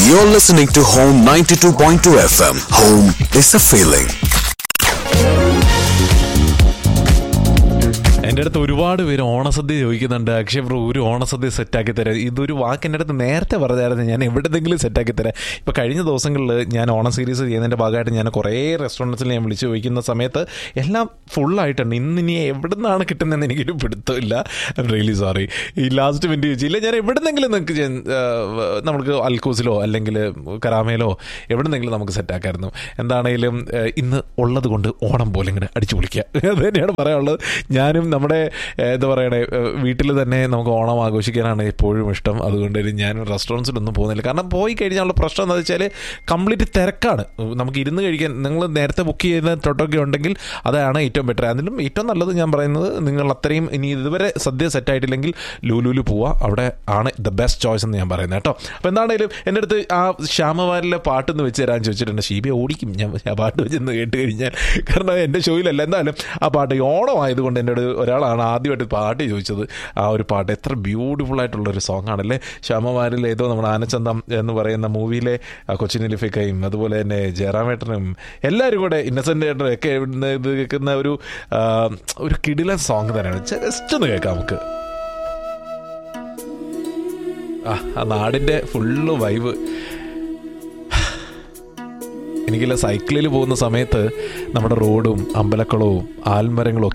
You're listening to Home 92.2 FM. Home is a feeling. എൻ്റെ അടുത്ത് ഒരുപാട് പേര് ഓണസദ്യ ചോദിക്കുന്നുണ്ട് അക്ഷയ് ബ്രോ ഒരു ഓണസദ്യ സെറ്റാക്കി തരാം ഇതൊരു വാക്ക് എൻ്റെ അടുത്ത് നേരത്തെ പറഞ്ഞായിരുന്നു ഞാൻ എവിടെയെങ്കിലും സെറ്റാക്കി തരാം ഇപ്പോൾ കഴിഞ്ഞ ദിവസങ്ങളിൽ ഞാൻ ഓണം സീരീസ് ചെയ്യുന്നതിൻ്റെ ഭാഗമായിട്ട് ഞാൻ കുറേ റെസ്റ്റോറൻറ്റ്സിൽ ഞാൻ വിളിച്ച് ചോദിക്കുന്ന സമയത്ത് എല്ലാം ഫുള്ളായിട്ടുണ്ട് ഇന്ന് ഇനി എവിടെ നിന്നാണ് കിട്ടുന്നതെന്ന് എനിക്കൊരു പിടുത്തമില്ല റിയലി സോറി ഈ ലാസ്റ്റ് മിനിറ്റ് ചോദിച്ചില്ല ഞാൻ എവിടെന്നെങ്കിലും നിങ്ങൾക്ക് ഞാൻ, ആ, നമുക്ക് അൽക്കൂസിലോ അല്ലെങ്കിൽ കരാമയിലോ എവിടെന്നെങ്കിലും നമുക്ക് സെറ്റാക്കായിരുന്നു എന്താണേലും ആ, ഇന്ന് ഉള്ളത് കൊണ്ട് ഓണം പോലെ ഇങ്ങനെ അടിച്ചു പൊളിക്കുക അത് തന്നെയാണ് പറയാനുള്ളത് ഞാനും നമ്മുടെ ഏഹ്, എന്താ പറയണേ വീട്ടിൽ തന്നെ നമുക്ക് ഓണം ആഘോഷിക്കാനാണ് എപ്പോഴും ഇഷ്ടം അതുകൊണ്ട് തന്നെ ഞാൻ റെസ്റ്റോറൻറ്റ്സിലൊന്നും പോകുന്നില്ല കാരണം പോയി കഴിഞ്ഞാലുള്ള പ്രശ്നം എന്താ വെച്ചാൽ കംപ്ലീറ്റ് തിരക്കാണ് നമുക്ക് ഇരുന്ന് കഴിക്കാൻ നിങ്ങൾ നേരത്തെ ബുക്ക് ചെയ്യുന്ന ടൊട്ടൊക്കെ ഉണ്ടെങ്കിൽ അതാണ് ഏറ്റവും ബെറ്റർ അതിലും ഏറ്റവും നല്ലത് ഞാൻ പറയുന്നത് നിങ്ങൾ അത്രയും ഇനി ഇതുവരെ സദ്യ സെറ്റ് ആയിട്ടില്ലെങ്കിൽ ലൂലൂല് പോവുക അവിടെ ആണ് ദ ബെസ്റ്റ് ചോയ്സ് എന്ന് ഞാൻ പറയുന്നത് കേട്ടോ അപ്പോൾ എന്താണേലും എൻ്റെ അടുത്ത് ആ ശ്യാമവാരിലെ പാട്ടൊന്ന് വെച്ച് തരാൻ ചോദിച്ചിട്ടുണ്ട് ഷീബി ഓടിക്കും ഞാൻ ആ പാട്ട് വെച്ചെന്ന് കേട്ട് കഴിഞ്ഞാൽ കാരണം എൻ്റെ ഷോയിലല്ല എന്തായാലും ആ പാട്ട് ഈ ഓണം ആയതുകൊണ്ട് എന്നോട് ഒരാളാണ് ആദ്യമായിട്ട് പാട്ട് ചോദിച്ചത് ആ ഒരു പാട്ട് എത്ര ബ്യൂട്ടിഫുൾ ആയിട്ടുള്ള ഒരു സോങ് ആണല്ലേ ശ്യാമവാരിൽ ഏതോ നമ്മുടെ ആനച്ചന്തം എന്ന് പറയുന്ന മൂവിയിലെ കൊച്ചിൻ ലിഫിക്കയും അതുപോലെ തന്നെ ജയറാമേട്ടനും എല്ലാവരും കൂടെ ഇന്നസെൻ്റ് ഏട്ടനും ഒക്കെ ഇവിടുന്ന് ഇത് കേൾക്കുന്ന ഒരു ആ, ഒരു കിടിലൻ സോങ് തന്നെയാണ് ജസ്റ്റ് ഒന്ന് കേൾക്കാം നമുക്ക് ആ ആ നാടിൻ്റെ ഫുള്ള് വൈബ് എനിക്കില്ല സൈക്കിളിൽ പോകുന്ന സമയത്ത് നമ്മുടെ റോഡും അമ്പലക്കുളവും ആൽമരങ്ങളും ഒക്കെ